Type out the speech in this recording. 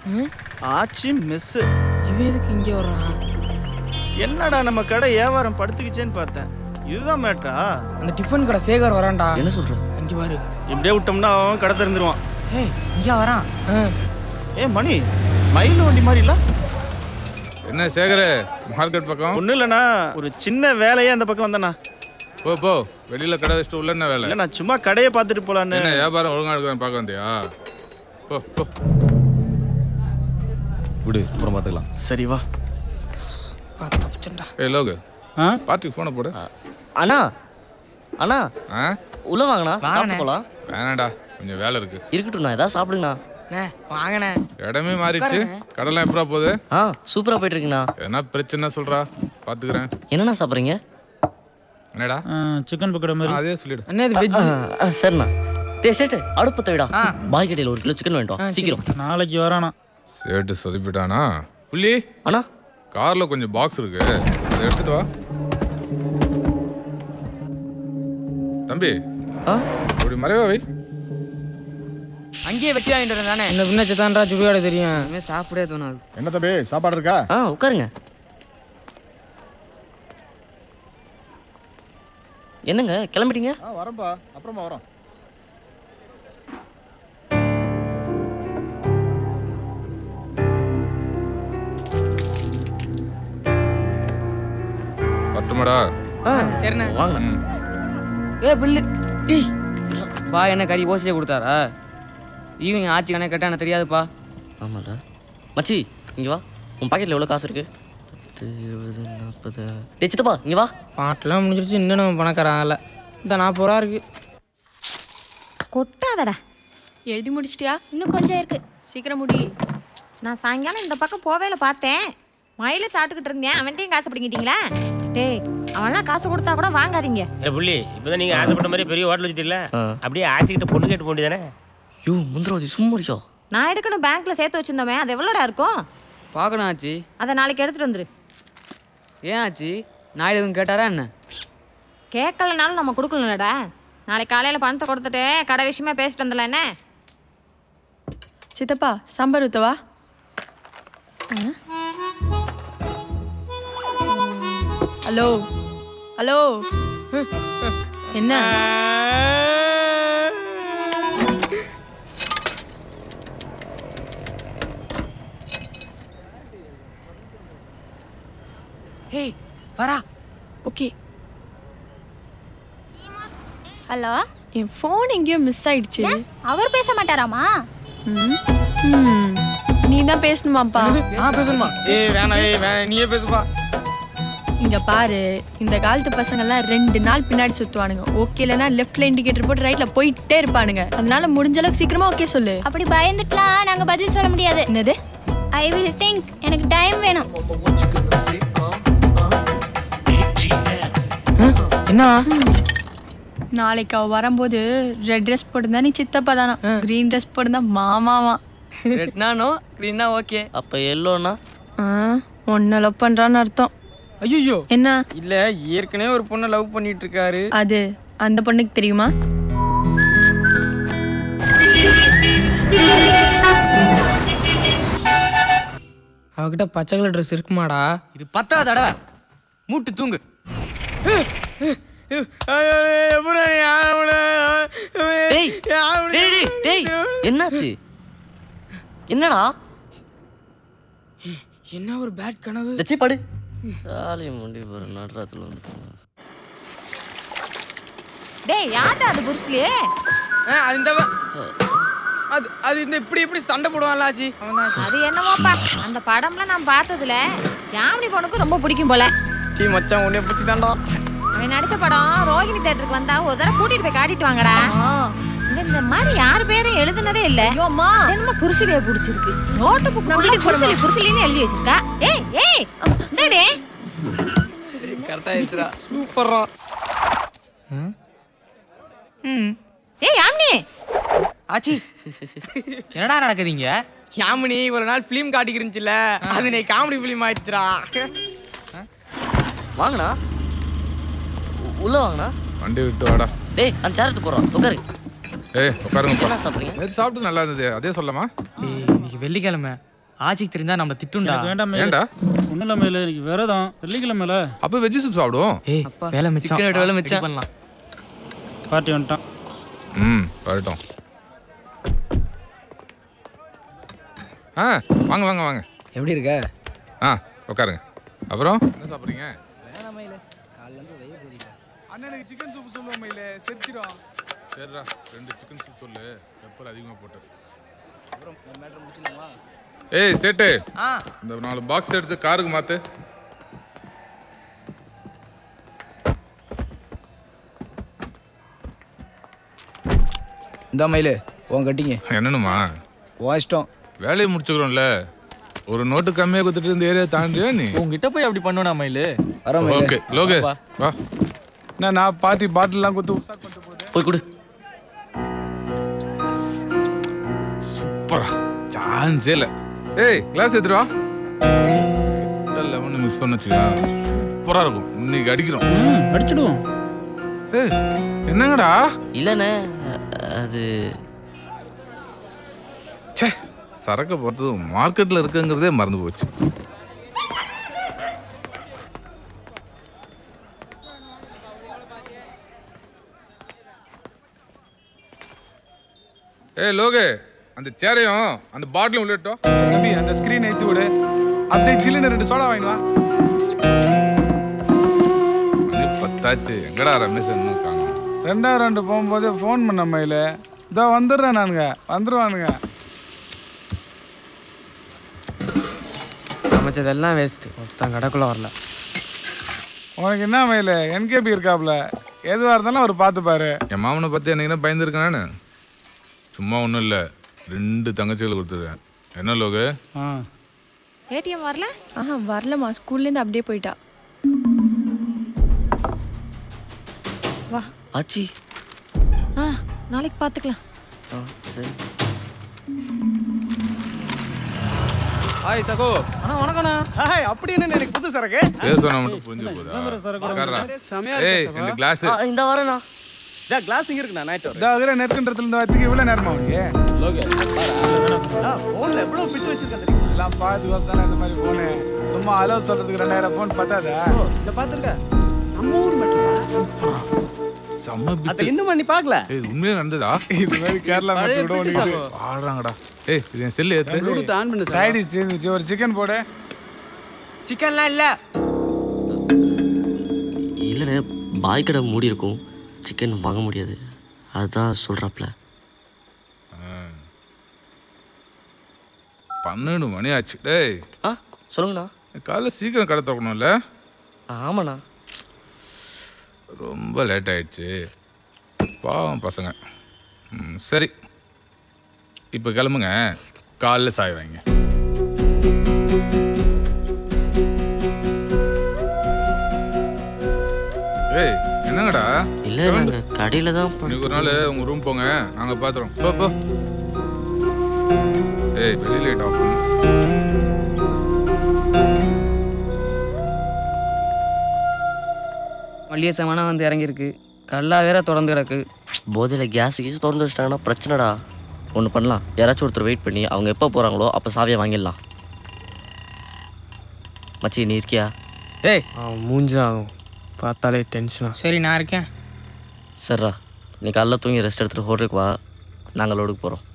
ஆச்சி miss இவன் எதுக்கு இங்கே வர்றான் என்னடா நம்ம கடை வியாபாரம் படுத்துக்கிச்சேன்னு பார்த்தேன் இதுதான் மேட்டா அந்த டிஃபன் கடை சேகர் வரான்டா என்ன சொல்ற அங்கே பாரு இப்படியே விட்டோம்னா அவன் கடை திறந்துருவான் ஏய் இங்கே வரான் ஏ மணி மயில் வண்டி மாதிரி இல்ல என்ன சேகர மார்க்கெட் பக்கம் ஒன்றும் இல்லைண்ணா ஒரு சின்ன வேலையே அந்த பக்கம் வந்தேண்ணா போ போ வெளியில கடை வச்சுட்டு உள்ள என்ன வேலை இல்லை நான் சும்மா கடையை பார்த்துட்டு போலான்னு என்ன வியாபாரம் ஒழுங்கா எடுக்கிறேன் பார்க்க வந்தியா போ போ விடு அப்புறம் பார்த்துக்கலாம் சரி வா தப்பிச்சண்டா ஏய் லோகு பார்ட்டிக்கு ஃபோனை போடு அண்ணா அண்ணா ஆ உள்ள வாங்கண்ணா வாங்கண்ணே. சாப்பிட்டு போலாம் வேணாடா கொஞ்சம் வேலை இருக்கு இருக்கட்டும்ண்ணா ஏதாவது சாப்பிடுங்கண்ணா அண்ணே வாங்கண்ணே இடமே மாறிடுச்சு கடலாம் எப்படா போகுது ஆ சூப்பரா போயிட்டு இருக்குண்ணா என்ன பிரச்சனை சொல்றா பாத்துக்கிறேன் என்னண்ணா சாப்பிட்றீங்க என்னடா சிக்கன் பக்கோடா மாதிரி அதே சொல்லிடு அண்ணே இது வெஜ் சரிண்ணா டேய் சேட்டு அடுப்பத்தை விடா பாய் கடையில் ஒரு கிலோ சிக்கன் வேண்டாம் சீக்கிரம் நாளைக்கு வரானா சேட்டு சொதப்பிட்டானா புள்ளி அண்ணா கார்ல கொஞ்சம் பாக்ஸ் இருக்கு அதை எடுத்துட்டு வா தம்பி ஆ இப்படி மறைவா வை அங்கேயே வெட்டி வாங்கிட்டு வரேன் தானே இந்த பின்ன சித்தாண்டா சுடுகாடு தெரியும் இனிமேல் சாப்பிடவே தோணாது என்ன தம்பி சாப்பாடு இருக்கா ஆ உட்காருங்க என்னங்க கிளம்பிட்டீங்க ஆ வரேன்ப்பா அப்புறமா வரோம் பட்டுமாடா ஆ சரிண்ணே வாங்க ம் ஏ பில்லு டேய் பா என்ன கறி ஓசியே கொடுத்தாரா ஈவினிங் ஆச்சு கணக்கு கேட்டா எனக்கு தெரியாதுப்பா ஆமால மச்சி இங்க வா உன் பாக்கெட்ல எவ்வளோ காசு இருக்கு பத்து இருபது நாற்பது டேய் சித்தப்பா இங்க வா பாட்டெல்லாம் முடிஞ்சிருச்சு இன்னும் நம்ம பணக்காரன் இந்த நாற்பது ரூபா இருக்கு கொட்டாதடா எழுதி முடிச்சிட்டியா இன்னும் கொஞ்சம் இருக்கு சீக்கிரம் முடி நான் சாயங்காலம் இந்த பக்கம் போவேல பார்த்தேன் மயில சாப்பிட்டுக்கிட்டு இருந்தேன் அவன்கிட்டயும் காசு பிடிங்கிட்டீங்களா டேய் அவன்லாம் காசு கொடுத்தா கூட வாங்காதீங்க ஏ புள்ளி இப்பதான் நீங்க ஆசைப்பட்ட மாதிரி பெரிய ஹோட்டல் வச்சுட்டீங்களா ஆ. அப்படியே ஆச்சிக்கிட்ட பொண்ணு கேட்டு போண்டிதானே யூ முந்திரவாதி சும்மாரியா நான் எடுக்கணும் பேங்க்ல சேர்த்து வச்சிருந்தோமே அது எவ்வளோடா இருக்கும் பார்க்கணும் ஆச்சு அதை நாளைக்கு எடுத்துட்டு வந்துரு ஏன் ஆச்சு நாயுடு எதுவும் கேட்டாரா என்ன கேட்கலனாலும் நம்ம கொடுக்கலடா நாளைக்கு காலையில பணத்தை கொடுத்துட்டு கடை விஷயமா பேசிட்டு வந்துடலாம் என்ன சித்தப்பா சாம்பார் ஊத்தவா ஹலோ ஹலோ என்ன ஏய் வரா ஓகே ஹலோ என் ஃபோன் எங்கேயோ மிஸ் ஆயிடுச்சு அவர் பேச மாட்டாராமா ம். ம். நீ தான் பேசணுமாப்பா நான் பேசணுமா ஏய் வேணாம் ஏய் வேணாம் நீயே பேசுப்பா இங்க பாரு இந்த காலத்து பசங்க எல்லாம் ரெண்டு நாள் பின்னாடி சுத்துவானுங்க ஓகே இல்லைன்னா லெஃப்ட்ல இண்டிகேட்டர் போட்டு ரைட்ல போயிட்டே இருப்பானுங்க அதனால முடிஞ்ச அளவுக்கு சீக்கிரமா ஓகே சொல்லு அப்படி பயந்துட்டுலாம் நாங்க பதில் சொல்ல முடியாது என்னது ஐ வில் திங்க் எனக்கு டைம் வேணும் என்ன நாளைக்கு அவ வரும்போது ரெட் ட்ரெஸ் போட்டிருந்தா நீ சித்தப்பா தானா கிரீன் ட்ரெஸ் போட்டிருந்தா மாமாவா ரெட்னானோ க்ரீனா ஓகே அப்ப எல்லோனா ஒன்ன லவ் பண்றான்னு அர்த்தம் ஐயோ என்ன இல்ல ஏற்கனவே ஒரு பொண்ணை லவ் பண்ணிட்டு இருக்காரு அது அந்த பொண்ணுக்கு தெரியுமா அவகிட்ட பச்சை கலர் ட்ரெஸ் இருக்குமாடா இது பத்தாவது தடவை மூட்டு தூங்கு டேய் டேய் டேய் டேய் என்னாச்சு என்னடா என்ன ஒரு பேட் கனவு தச்சி படு சாலி முண்டி போற நடுராத்துல வந்து டேய் யார்டா அது புருஸ்லியே அது இந்த அது அது இந்த இப்படி இப்படி சண்டை போடுவான்ல ஆச்சி அவன் அது என்னமோப்பா அந்த படம்லாம் நான் பார்த்ததுல யாமினி பொண்ணுக்கு ரொம்ப பிடிக்கும் போல டீ மச்சான் உன்னை பத்தி தாண்டா அவன் நடிச்ச படம் ரோகிணி தேட்டருக்கு வந்தா ஒரு தடவை கூட்டிட்டு போய் காட்டிட்டு வாங்கடா இந்த இந்த மாதிரி யார் பேரும் எழுதுனதே இல்ல என்னமோ புருஷலிய புடிச்சிருக்கு நோட்டு புக் புருஷலி புருஷலின்னு எழுதி வச்சிருக்கா ஏய் ஏய் டேய் கரெக்டா இருக்குடா சூப்பரா ஏய் யாமினி ஆச்சி என்னடா நடக்குதுங்க யாமினி ஒரு நாள் ஃபிலிம் காட்டிக்கிருந்துச்சுல அது நீ காமெடி ஃபிலிம் ஆயிடுச்சுடா வாங்கண்ணா உ- உள்ள வாங்கண்ணா வண்டி விட்டு வாடா டேய் அந்த சேர் எடுத்து போறோம் உட்காரு ஏய் உட்காருங்கப்பா என்ன சாப்பிடுறீங்க நேற்று சாப்பிட்டு நல்லா இருந்தது அதே சொல்லமா இன்னைக்கு வெள்ளிக்கிழமை ஆச்சிக்கு தெரிஞ்சா நம்ம திட்டுண்டா எனக்கு வேண்டாம் மயிலு. ஏன்டா ஒண்ணும் இல்ல மயிலு எனக்கு விரதம் வெள்ளிக்கிழமையில அப்ப வெஜ்ஜி சூப் சாப்பிடுவோம் ஏய் வேலை மிச்சம் சிக்கன் எடுத்து வேலை மிச்சம். ready பண்ணலாம் பார்ட்டி வந்துட்டான் ம் வரட்டும் ஆ வாங்க வாங்க வாங்க எப்படி இருக்க ஆ உட்காருங்க அப்புறம் என்ன சாப்பிட்றீங்க அண்ணனுக்கு சிக்கன் சூப் சொல்லுவோம் மயிலே செத்துரும் சரிடா ரெண்டு சிக்கன் சூப் சொல்லு பெப்பர் அதிகமாக போட்டு ஏய் சேட்டு ஆ இந்த நாலு பாக்ஸ் எடுத்து காருக்கு மாத்து இந்த மயிலு உன் கட்டிங்க என்னன்னுமா உன் இஷ்டம் வேலையை முடிச்சுக்கிறோம்ல ஒரு நோட்டு கம்மியாக கொடுத்துட்டு இந்த ஏரியா தாண்டியா நீ உங்ககிட்ட போய் அப்படி பண்ணுவேனா மயிலு வர ஓகே லோகே வா என்ன நான் பார்ட்டி பாட்டில்லாம் கொடுத்து உஷார் பண்ணிட்டு போகுது போய் கொடு சூப்பரா சான்ஸே இல்லை ஏய் கிளாஸ் எடுத்துட்டு வா லெமன் மிக்ஸ் பண்ண வச்சுக்கா சூப்பராக இருக்கும் இன்னைக்கு அடிக்கிறோம் ம் அடிச்சிடுவோம் ஏய் என்னங்கடா இல்லைண்ணே அது ச்சே சரக்கு பொறுத்தது மார்க்கெட்டில் இருக்குங்கிறதே மறந்து போச்சு ஏய் லோகே அந்த சேரையும் அந்த பாட்டிலும் உள்ளிட்டோம் தம்பி அந்த ஸ்கிரீன் ஏற்றி விடு அப்படியே ஜில்லுன்னு ரெண்டு சோடா வாங்கிட்டு வா மணி பத்தாச்சு எங்கடா ரமேஷ் இன்னும் காணும் ரெண்டாயிரம் ரெண்டு போகும்போது ஃபோன் பண்ண மயில இதோ வந்துடுறேன் நானுங்க வந்துருவானுங்க சமைச்சதெல்லாம் வேஸ்ட் ஒருத்தன் கடைக்குள்ள வரல உனக்கு என்ன மயில என்கேபி இருக்காப்ல எதுவாக இருந்தாலும் அவர் பார்த்துப்பாரு என் மாமனை பற்றி என்னைக்குன்னா பயந்துருக்கேன் நான் சும்மா ஒன்றும் இல்லை ரெண்டு தங்கச்சிகளை கொடுத்துருக்கேன் என்ன லோகு ஆ ஏடிஎம் வரல ஆஹா வரலம்மா ஸ்கூல்லேருந்து அப்படியே போயிட்டா வா ஆச்சி ஆ நாளைக்கு பார்த்துக்கலாம் ஆ சரி ஹாய் சகோ அண்ணா வணக்கண்ணா ஹாய் அப்படி என்ன எனக்கு புது சரக்கு பேர் சொன்னா மட்டும் புரிஞ்சு போதா உட்கார்றா. ஏய் இந்த கிளாஸ் ஆ, இந்த வரேண்ணா இதா கிளாஸ் இங்க இருக்குண்ணா நைட் இதோ அதில் நெருக்குன்றதுல இருந்து வரத்துக்கு இவ்வளோ நேரமா உனக்கு ஃபோன்ல எவ்வளவு பிட்டு வச்சிருக்கேன் தெரியுமா எல்லாம் பார்த்து பார்த்து தானே இந்த மாதிரி ஃபோனு சும்மா அலோ சொல்றதுக்கு ரெண்டாயிரம் ஃபோன் பத்தாதா இத பாத்துருக்க நம்ம ஊர் மட்டும் செம்ம அத பிட்டு இன்னும் பண்ணி பார்க்கல ஏய் இது உண்மையா நடந்ததா இது மாதிரி கேரளா மேட்ச் கூட உனக்கு ஆடுறாங்கடா ஏய் இது என் செல்லு ஏத்து சைடிஷ் சேர்ந்துச்சு ஒரு சிக்கன் போடு சிக்கன்லாம் இல்லை இல்லைண்ணே பாய் கடை மூடி இருக்கும் சிக்கன் வாங்க முடியாது அதுதான் சொல்கிறாப்ல பன்னெண்டு மணி ஆச்சு டேய் ஆ சொல்லுங்கண்ணா காலைல சீக்கிரம் கடை திறக்கணும்ல ஆமாண்ணா ரொம்ப லேட் ஆயிடுச்சு பாவம் பசங்க ம், சரி இப்போ கிளம்புங்க காலைல சாய் வைங்க ஏய் என்னங்கடா இல்லை நாங்கள் கடையில் தான் பண்- இன்னைக்கு ஒரு நாள் உங்க ரூம் போங்க நாங்க பாத்துறோம் போ போ ஏய் வெளி லைட் ஆஃப் பண்ணு மல்லிகை சாமானம் வந்து இறங்கியிருக்கு கல்லா வேற தொடர்ந்து கிடக்கு போதையில் கேஸ் கீஸ் திறந்து வச்சிட்டாங்கன்னா பிரச்சனைடா ஒன்று பண்ணலாம் யாராச்சும் ஒருத்தர் வெயிட் பண்ணி அவங்க எப்போ போகிறாங்களோ அப்போ சாவியை வாங்கிடலாம் மச்சி நீ இருக்கியா ஏய் அவன் மூஞ்சாகும் பார்த்தாலே டென்ஷனா சரி நான் இருக்கேன் சரிடா நீ காலைல தூங்கி ரெஸ்ட் எடுத்துகிட்டு ஹோட்டலுக்கு வா நாங்கள் லோடுக்கு போகிறோம்